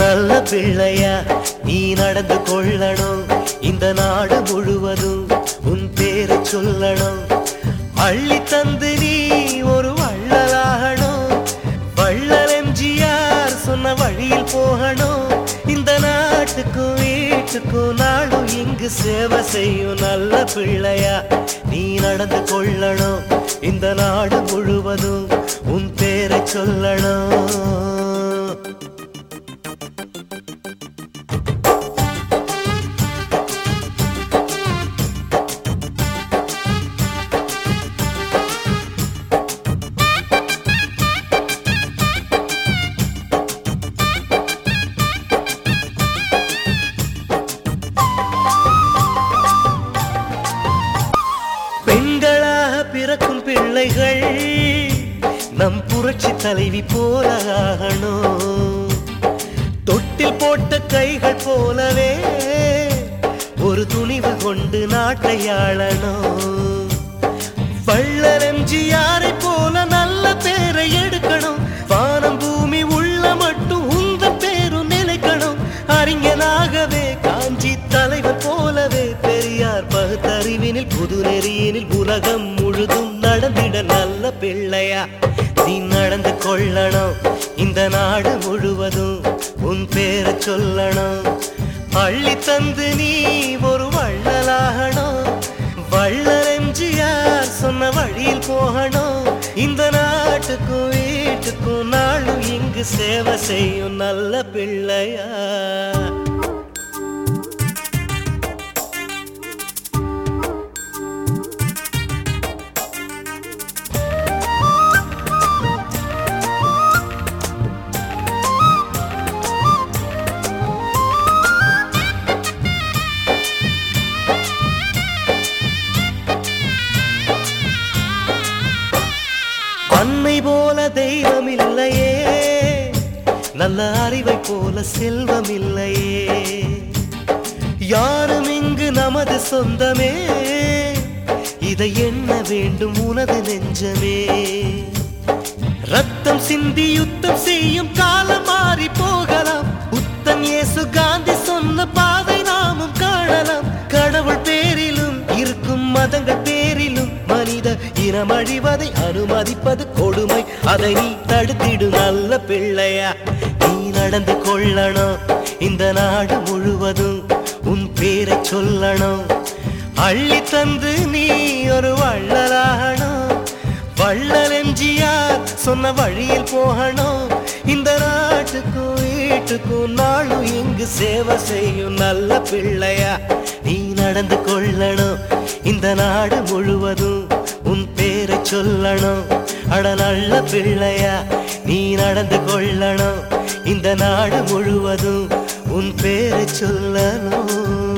நல்ல பிள்ளையா நீ நடந்து கொள்ளணும் இந்த நாடு முழுவதும் உன் பேரை சொல்லணும் அள்ளி தந்து நீ ஒரு வள்ளலாகணும் வள்ளல் எம்ஜிஆர் சொன்ன வழியில் போகணும் இந்த நாட்டுக்கும் வீட்டுக்கும் நாடும் இங்கு சேவை செய்யும் நல்ல பிள்ளையா நீ நடந்து கொள்ளணும் இந்த நாடு முழுவதும் உன் பேரை சொல்லணும் பெண்களாக பிறக்கும் பிள்ளைகள் நம் புரட்சி தலைவி போல ஆகணும் தொட்டில் போட்ட கைகள் போலவே ஒரு துணிவு கொண்டு நாட்டை ஆளணும் வள்ளல் எம்ஜிஆரை போல நல்ல பேரை எடுக்கணும் வானம் பூமி உள்ள மட்டும் உந்த பேரும் நிலைக்கணும் அறிஞனாகவே காஞ்சி தலைவர் போலவே பெரியார் பகுத்தறிவினில் புது நெறியினில் உலகம் முழுதும் நடந்திட நல்ல பிள்ளையா நீ நடந்து கொள்ளணும் இந்த நாடு முழுவதும் உன் பேரை சொல்லணும் அள்ளி தந்து நீ ஒரு வள்ளலாகணும் வள்ளல் எம்ஜிஆர் சொன்ன வழியில் போகணும் இந்த நாட்டுக்கும் வீட்டுக்கும் நாளும் இங்கு சேவை செய்யும் நல்ல பிள்ளையா அன்னை போல தெய்வம் இல்லையே நல்ல அறிவை போல செல்வம் இல்லையே யாரும் இங்கு நமது சொந்தமே இதை எண்ண வேண்டும் உனது நெஞ்சமே ரத்தம் சிந்தி யுத்தம் செய்யும் காலம் மாறி போகலாம் புத்தன் இயேசு காந்தி சொன்ன பாதை நாமும் காணலாம் கடவுள் பேரிலும் இருக்கும் மதங்கள் பேரிலும் மனித இனம் அழிவதை அனுமதிப்பது கொடுமை அதை நீ தடுத்திடு நல்ல பிள்ளையா நீ நடந்து கொள்ளணும் இந்த நாடு முழுவதும் உன் பேரை சொல்லணும் அள்ளி தந்து நீ ஒரு வள்ளலாகணும் வள்ளல் எம்ஜிஆர் சொன்ன வழியில் போகணும் இந்த நாட்டுக்கும் வீட்டுக்கும் நாளும் இங்கு சேவை செய்யும் நல்ல பிள்ளையா நீ நடந்து கொள்ளணும் இந்த நாடு முழுவதும் உன் பேரை சொல்லணும் அட நல்ல பிள்ளையா நீ நடந்து கொள்ளணும் இந்த நாடு முழுவதும் உன் பேரை சொல்லணும்